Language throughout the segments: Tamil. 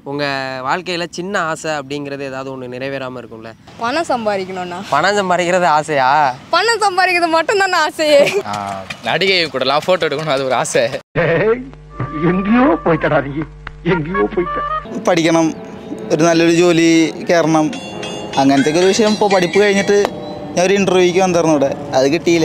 உங்கள் வாழ்க்கையில் சின்ன ஆசை அப்படிங்கிறது ஏதாவது ஒன்று நிறைவேறாமல் இருக்கும்ல பணம் சம்பாதிக்கணும்ண்ணா பணம் சம்பாதிக்கிறது ஆசையா பணம் சம்பாதிக்கிறது மட்டும் தான் ஆசையே ஆ, நடிகை கூடலாம் ஃபோட்டோ எடுக்கணும் அது ஒரு ஆசை എങ്കയോ പോയിട്ടടാ നീ എങ്കയോ പോയിട്ട പഠിക്കണം ഒരു നല്ലൊരു ജോലി കയറണം അങ്ങനത്തെ ഒരു വിഷയം ഇപ്പോൾ പഠിപ്പ് കഴിഞ്ഞിട്ട് ഞാൻ ഒരു ഇൻ്റർവ്യൂക്ക് വന്നിരുന്നു ഇവിടെ അത് കിട്ടിയില്ല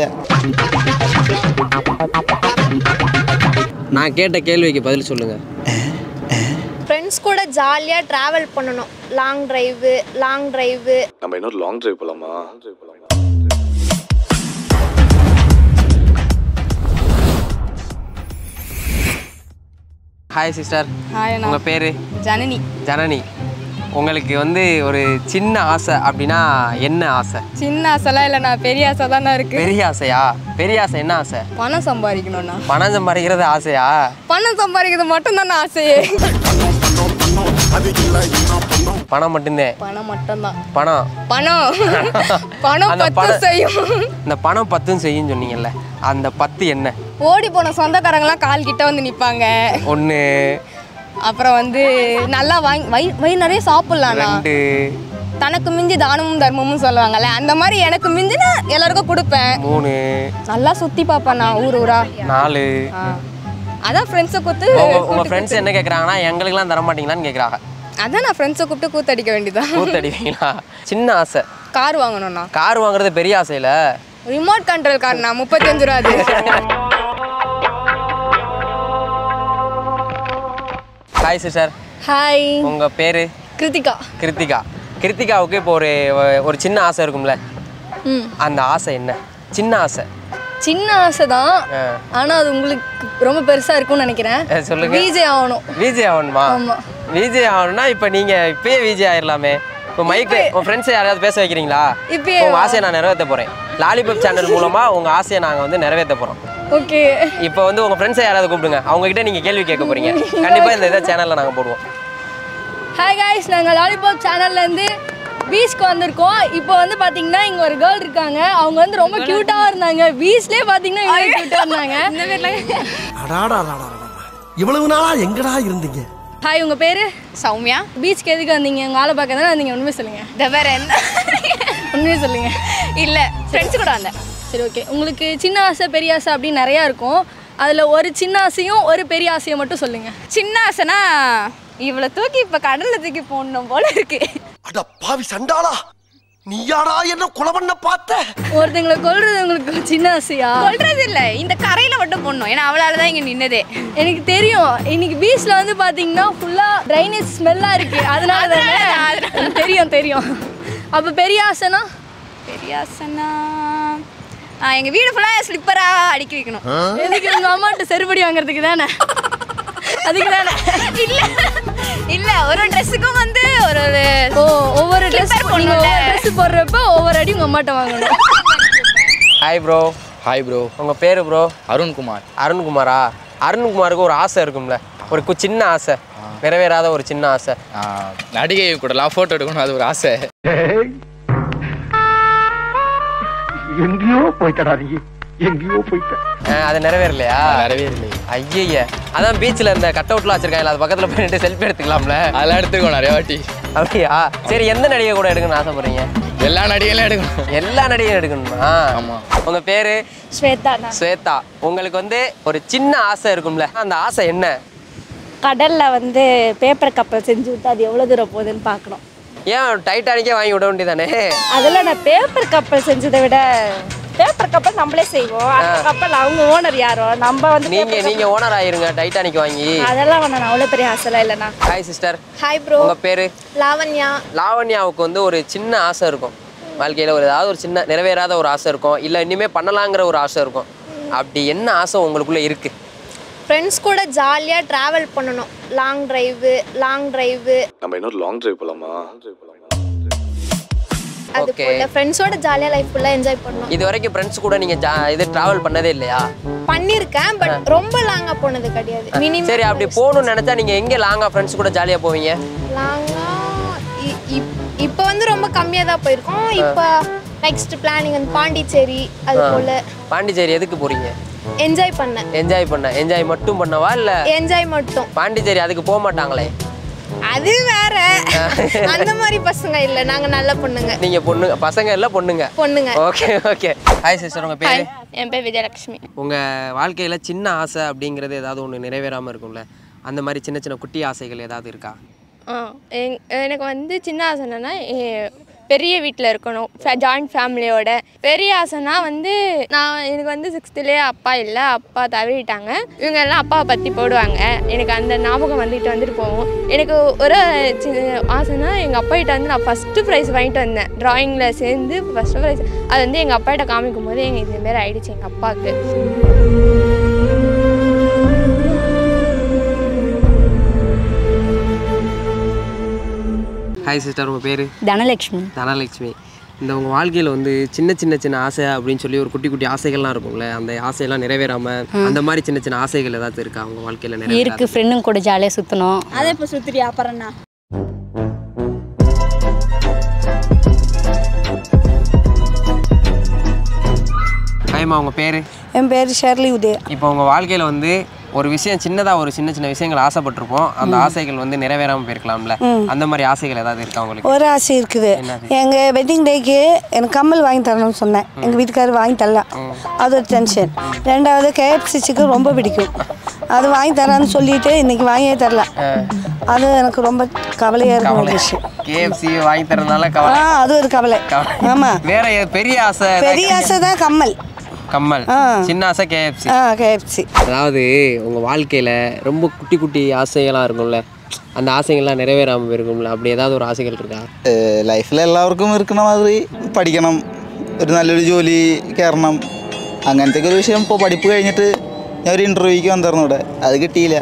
நான் கேட்ட கேள்விக்கு பதில் சொல்லுங்கள் ஃப்ரெண்ட்ஸ் கூட ஜாலியாக ட்ராவல் பண்ணணும் லாங் டிரைவு லாங் டிரைவு நம்ம இன்னொரு லாங் டிரைவ் போலாமா ஹாய் சிஸ்டர் ஹாய் அண்ணா உங்கள் பேர் ஜனனி ஜனனி உங்களுக்கு வந்து ஒரு சின்ன ஆசை அப்படின்னா என்ன ஆசை சின்ன ஆசைலாம் இல்லைண்ணா பெரிய ஆசை தானே இருக்கு பெரிய ஆசையா பெரிய ஆசை என்ன ஆசை பணம் சம்பாதிக்கணும்ண்ணா பணம் சம்பாதிக்கிறது ஆசையா பணம் சம்பாதிக்கிறது மட்டும் தான் ஆசையே பணம் மட்டும்தான் பணம் மட்டும்தான் பணம் பணம் பணம் அந்த பத்து பணம் செய்யும் இந்த பணம் பத்தும் செய்யும் சொன்னீங்கல்ல அந்த பத்து என்ன ஓடி போன சொந்தக்காரங்களாம் கால் கிட்ட வந்து நிற்பாங்க ஒன்று அப்புறம் வந்து நல்லா வாங்கி வயிறு வயிறு நிறைய சாப்பிட்லாண்ணா ரெண்டு தனக்கு மிஞ்சி தானமும் தர்மமும் சொல்லுவாங்கல்ல அந்த மாதிரி எனக்கு மிஞ்சினா எல்லாருக்கும் கொடுப்பேன் மூணு நல்லா சுற்றி பார்ப்பேன் நான் ஊர் ஊரா நாலு ஆ. அதான் ஃப்ரெண்ட்ஸை கூத்து உங்க உங்க ஃப்ரெண்ட்ஸ் என்ன கேட்குறாங்கன்னா எங்களுக்கெல்லாம் தர மாட்டீங்களான்னு கேட்குறாங்க அதான் நான் ஃப்ரெண்ட்ஸை கூப்பிட்டு கூத்தடிக்க வேண்டியதான் கூத்தடிவீங்களா சின்ன ஆசை கார் வாங்கணும்ண்ணா கார் வாங்குறது பெரிய ஆசையில ரிமோட் கண்ட்ரோல் கார்ண்ணா முப்பத்தஞ்சு ரூபா அது ஹாய் சிஸ்டர் ஹாய் உங்க பேரு கிருத்திகா கிருத்திகா கிருத்திகாவுக்கு இப்போ ஒரு ஒரு சின்ன ஆசை இருக்கும்ல ம் அந்த ஆசை என்ன சின்ன ஆசை சின்ன ஆசை தான் ஆ. ஆனால் அது உங்களுக்கு ரொம்ப பெருசாக இருக்கும்னு நினைக்கிறேன் அஹ் சொல்லுங்க விஜே ஆகணும் விஜய் ஆகணுமா ஆமா. விஜய் ஆகணும்னா இப்போ நீங்க இப்பயே விஜய் ஆயிடலாமே இப்போ மைக்கு உங்க ஃப்ரெண்ட்ஸ் யாராவது பேச வைக்கிறீங்களா இப்பயே உங்க ஆசையை நான் நிறைவேற்ற போறேன் லாலிபப் சேனல் மூலமா உங்க ஆசையை நாங்க வந்து நிறைவேற்ற போறோம் ஓகே இப்போ வந்து உங்க ஃப்ரெண்ட்ஸை யாராவது கூப்பிடுங்க அவங்க கிட்ட நீங்க கேள்வி கேட்க போறீங்க கண்டிப்பா இந்த இதை சேனல்ல நாங்க போடுவோம் ஹாய் காய்ஸ் நாங்கள் லாலிபாப் சேனல்லேருந்து பீச்க்கு வந்திருக்கோம் இப்போ வந்து பார்த்தீங்கன்னா இங்கே ஒரு கேர்ள் இருக்காங்க அவங்க வந்து ரொம்ப க்யூட்டாக இருந்தாங்க பீச்லேயே பார்த்தீங்கன்னா இங்கே க்யூட்டாக இருந்தாங்க இந்த பேர்லாம் இவ்வளவு நாளா எங்கடா இருந்தீங்க ஹாய் உங்கள் பேர் சௌமியா பீச்சுக்கு எதுக்கு வந்தீங்க உங்கள் ஆளை பார்க்க தானே வந்தீங்க உண்மையை சொல்லுங்கள் இந்த வேற என்ன உண்மையை சொல்லுங்கள் இல்லை ஃப்ரெண்ட்ஸ் கூட வந்தேன் சரி ஓகே உங்களுக்கு சின்ன ஆசை பெரிய ஆசை அப்படின்னு நிறையா இருக்கும் அதில் ஒரு சின்ன ஆசையும் ஒரு பெரிய ஆசையை மட்டும் சொல்லுங்கள் சின்ன ஆசைனா இவ்வளோ தூக்கி இப்போ கடலில் தூக்கி போடணும் போல இருக்கு அட பாவி சண்டாளா நீயாடா என்ன கொலை பண்ண பார்த்த ஒருத்தங்களை கொல்றது உங்களுக்கு ஒரு சின்ன ஆசையா சொல்றது இல்லை இந்த கரையில் மட்டும் போடணும் ஏன்னா அவளால தான் இங்கே நின்னதே எனக்கு தெரியும் இன்னைக்கு பீச்ல வந்து பாத்தீங்கன்னா ஃபுல்லா ட்ரைனேஜ் ஸ்மெல்லா இருக்கு அதனால தானே எனக்கு தெரியும் தெரியும் அப்ப பெரிய ஆசைனா பெரிய ஆசைனா ஆ, எங்க வீடு ஃபுல்லாக ஸ்லிப்பராக அடுக்கி வைக்கணும் எதுக்கு உங்க அம்மாட்ட செருப்படி வாங்குறதுக்கு தானே அதுக்கு தானே இல்ல இல்ல ஒரு ட்ரெஸ்ஸுக்கும் வந்து ஒரு ஒரு ஓ ஒவ்வொரு ட்ரெஸ் Slipper நீங்க போடணும்ல. ஒவ்வொரு ட்ரெஸ் போடுறப்ப ஒவ்வொரு அடி உங்க அம்மாட்ட வாங்கணும் ஹாய் ப்ரோ ஹாய் ப்ரோ உங்க பேரு ப்ரோ அருண்குமார் அருண்குமாரா அருண்குமாருக்கு ஒரு ஆசை இருக்கும்ல ஒரு கு- சின்ன ஆசை நிறைவேறாத ஒரு சின்ன ஆசை ஆ, நடிகை கூடலாம் ஃபோட்டோ எடுக்கணும் அது ஒரு ஆசை எங்கேயோ போயிட்டடா நீ எங்கேயோ போயிட்ட அஹ் அது நிறைவேறலையா நிறைவே இல்லை ஐயய்ய அதான் பீச்சில் இந்த கட் அவுட்லாம் வச்சிருக்காங்க அது பக்கத்தில் போய் நின்று செல்ஃபி எடுத்துக்கலாம்ல அதெல்லாம் எடுத்துருக்கோம் நிறைய வாட்டி அப்படியா சரி எந்த நடிகை கூட எடுக்கணும்னு ஆசைப்படுறீங்க எல்லா நடிகைகளும் எடுக்கணும் எல்லா நடிகையும் எடுக்கணுமா ஆமா. உங்க பேரு ஸ்வேதா ஸ்வேதா உங்களுக்கு வந்து ஒரு சின்ன ஆசை இருக்கும்ல அந்த ஆசை என்ன கடலில் வந்து பேப்பர் கப்பல் செஞ்சு விட்டு அது எவ்வளோ தூரம் போகுதுன்னு பார்க்கணும் ஏன் டைட்டானிக்கே வாங்கி விட வேண்டியதானே அதில் நான் பேப்பர் கப்பல் செஞ்சதை விட பேப்பர் கப்பல் நம்மளே செய்வோம் அந்த கப்பல் அவங்க ஓனர் யாரோ நம்ம வந்து நீங்க நீங்க ஓனர் ஆயிருங்க டைட்டானிக் வாங்கி அதெல்லாம் வேணாம் அவ்வளோ பெரிய ஆசைலாம் இல்லைண்ணா ஹாய் சிஸ்டர் ஹாய் ப்ரோ உங்க பேரு லாவண்யா லாவண்யாவுக்கு வந்து ஒரு சின்ன ஆசை இருக்கும் வாழ்க்கையில் ஒரு ஏதாவது ஒரு சின்ன நிறைவேறாத ஒரு ஆசை இருக்கும் இல்லை இனிமே பண்ணலாங்கிற ஒரு ஆசை இருக்கும் அப்படி என்ன ஆசை உங்களுக்குள்ள இருக்கு ஃப்ரெண்ட்ஸ் கூட ஜாலியாக ட்ராவல் பண்ணணும் லாங் டிரைவு லாங் டிரைவு நம்ம இன்னொரு லாங் டிரைவ் போலாமா அது Okay. போல ஃப்ரெண்ட்ஸோட ஜாலியாக லைஃப் ஃபுல்லாக என்ஜாய் பண்ணணும் இது வரைக்கும் ஃப்ரெண்ட்ஸ் கூட நீங்க ஜா- இது டிராவல் பண்ணதே இல்லையா பண்ணியிருக்கேன் பட் ரொம்ப லாங்காக போனது கிடையாது மினிமம் சரி அப்படி போகணும்னு நினைச்சா நீங்க எங்க லாங்கா ஃப்ரெண்ட்ஸ் கூட ஜாலியா போவீங்க லாங்காக இப்போ வந்து ரொம்ப கம்மியாக தான் போயிருக்கோம் இப்போ நெக்ஸ்ட் பிளானிங் வந்து பாண்டிச்சேரி அது போல் பாண்டிச்சேரி எதுக்கு போறீங்க என்ஜாய் பண்ணேன் என்ஜாய் பண்ண என்ஜாய் மட்டும் பண்ணவா இல்ல என்ஜாய் மட்டும் பாண்டிச்சேரி அதுக்கு போக மாட்டாங்களே அது வேற அந்த மாதிரி பசங்க இல்ல நாங்க நல்ல பொண்ணுங்க நீங்க பொண்ணுங்க பசங்க இல்ல பொண்ணுங்க பொண்ணுங்க ஓகே ஓகே ஹாய் சிஸ்டர் உங்க பேரு என் பேர் விஜயலட்சுமி உங்க வாழ்க்கையில சின்ன ஆசை அப்படிங்கிறது ஏதாவது ஒண்ணு நிறைவேறாம இருக்கும்ல அந்த மாதிரி சின்ன சின்ன குட்டி ஆசைகள் ஏதாவது இருக்கா ஆ எங் எனக்கு வந்து சின்ன ஆசை என்னன்னா எ- பெரிய வீட்டில் இருக்கணும் ஜாயிண்ட் ஃபேமிலியோட பெரிய ஆசைனா வந்து நான் எனக்கு வந்து சிக்ஸ்த்துலேயே அப்பா இல்லை அப்பா தவறிட்டாங்க இவங்க எல்லாம் அப்பாவை பற்றி போடுவாங்க எனக்கு அந்த ஞாபகம் வந்துட்டு வந்துட்டு போகும் எனக்கு ஒரு சின்ன ஆசைனா எங்கள் அப்பா கிட்ட வந்து நான் ஃபஸ்ட்டு ப்ரைஸ் வாங்கிட்டு வந்தேன் ட்ராயிங்கில் சேர்ந்து ஃபஸ்ட்டு ப்ரைஸ் அது வந்து எங்கள் அப்பா கிட்ட காமிக்கும் போது எங்கள் இதுமாரி ஆயிடுச்சு எங்கள் அப்பாவுக்கு ஹாய் சிஸ்டர் உங்க பேரு தனலட்சுமி தனலட்சுமி இந்த உங்க வாழ்க்கையில வந்து சின்ன சின்ன சின்ன ஆசை அப்படின்னு சொல்லி ஒரு குட்டி குட்டி ஆசைகள்லாம் இருக்கும்ல அந்த ஆசையெல்லாம் நிறைவேறாம அந்த மாதிரி சின்ன சின்ன ஆசைகள் ஏதாவது இருக்கா உங்க வாழ்க்கையில நிறைவேறாத இருக்கு ஃப்ரெண்டுங்க கூட ஜாலியாக சுற்றணும் அதை இப்போ சுத்துறியா அப்புறம்னா ஹாய்மா உங்க பேரு என் பேர் ஷெர்லி உதயா இப்போ உங்க வாழ்க்கையில வந்து ஒரு விஷயம் சின்னதா ஒரு சின்ன சின்ன விஷயங்கள் ஆசைப்பட்டிருப்போம் அந்த ஆசைகள் வந்து நிறைவேறாம போயிருக்கலாம்ல அந்த மாதிரி ஆசைகள் ஏதாவது இருக்கா உங்களுக்கு ஒரு ஆசை இருக்குது எங்கள் வெட்டிங் டேக்கு எனக்கு கம்மல் வாங்கி தரணும்னு சொன்னேன் எங்கள் வீட்டுக்காரர் வாங்கி தரல அது ஒரு டென்ஷன் ரெண்டாவது கேஎஃப்சி சிக்கன் ரொம்ப பிடிக்கும் அது வாங்கி தரான்னு சொல்லிட்டு இன்னைக்கு வாங்கியே தரல அது எனக்கு ரொம்ப கவலையாக இருக்கும் ஒரு விஷயம் கேஎஃப்சி வாங்கி தரதுனால ஆ கவலை அது ஒரு கவலை கவலை. ஆமாம் வேற எ- பெரிய ஆசை ஏதாவது பெரிய ஆசை தான் கம்மல் கம்மல் ஆ. சின்ன ஆசை கேஎஃப்சி ஆ கேஎஃப்சி அதாவது உங்க வாழ்க்கையில ரொம்ப குட்டி குட்டி ஆசைகள்லாம் இருக்கும்ல அந்த ஆசைகள்லாம் நிறைவேறாம இருக்கும்ல அப்படி ஏதாவது ஒரு ஆசைகள் இருக்கா ലൈഫിൽ എല്ലാവർക്കും ഇരിക്കണ മാതിരി പഠിക്കണം ഒരു നല്ലൊരു ജോലി കയറണം അങ്ങനത്തെ ഒരു വിഷയം ഇപ്പോൾ പഠിപ്പ് കഴിഞ്ഞിട്ട് ഞാൻ ഒരു ഇൻ്റർവ്യൂക്ക് വന്നിരുന്നു ഇവിടെ അത് കിട്ടിയില്ല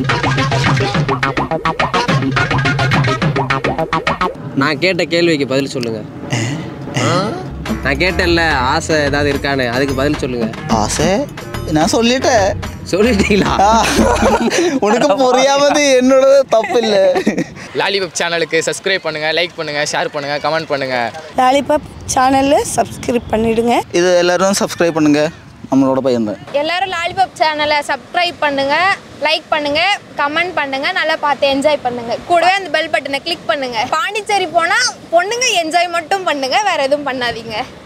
நான் கேட்ட கேள்விக்கு பதில் சொல்லுங்க ஆ? நான் கேட்டேன்ல ஆசை ஏதாவது இருக்கான்னு அதுக்கு பதில் சொல்லுங்க ஆசை நான் சொல்லிட்டேன் சொல்லிட்டீங்களா ஆ, உனக்கு புரியாமது என்னோட தப்பு இல்லை லாலிபப் சேனலுக்கு சப்ஸ்கிரைப் பண்ணுங்கள் லைக் பண்ணுங்கள் ஷேர் பண்ணுங்கள் கமெண்ட் பண்ணுங்கள் லாலிபாப் சேனலில் சப்ஸ்கிரைப் பண்ணிவிடுங்க இது எல்லாரும் சப்ஸ்கிரைப் பண்ணுங்க நம்மளோட பையன் தான் எல்லாரும் லாலிபாப் சேனலை சப்ஸ்கிரைப் பண்ணுங்க லைக் பண்ணுங்க கமெண்ட் பண்ணுங்க நல்லா பார்த்து என்ஜாய் பண்ணுங்க கூடவே அந்த பெல் பட்டனை கிளிக் பண்ணுங்க பாண்டிச்சேரி போனா பொண்ணுங்க என்ஜாய் மட்டும் பண்ணுங்க வேற எதுவும் பண்ணாதீங்க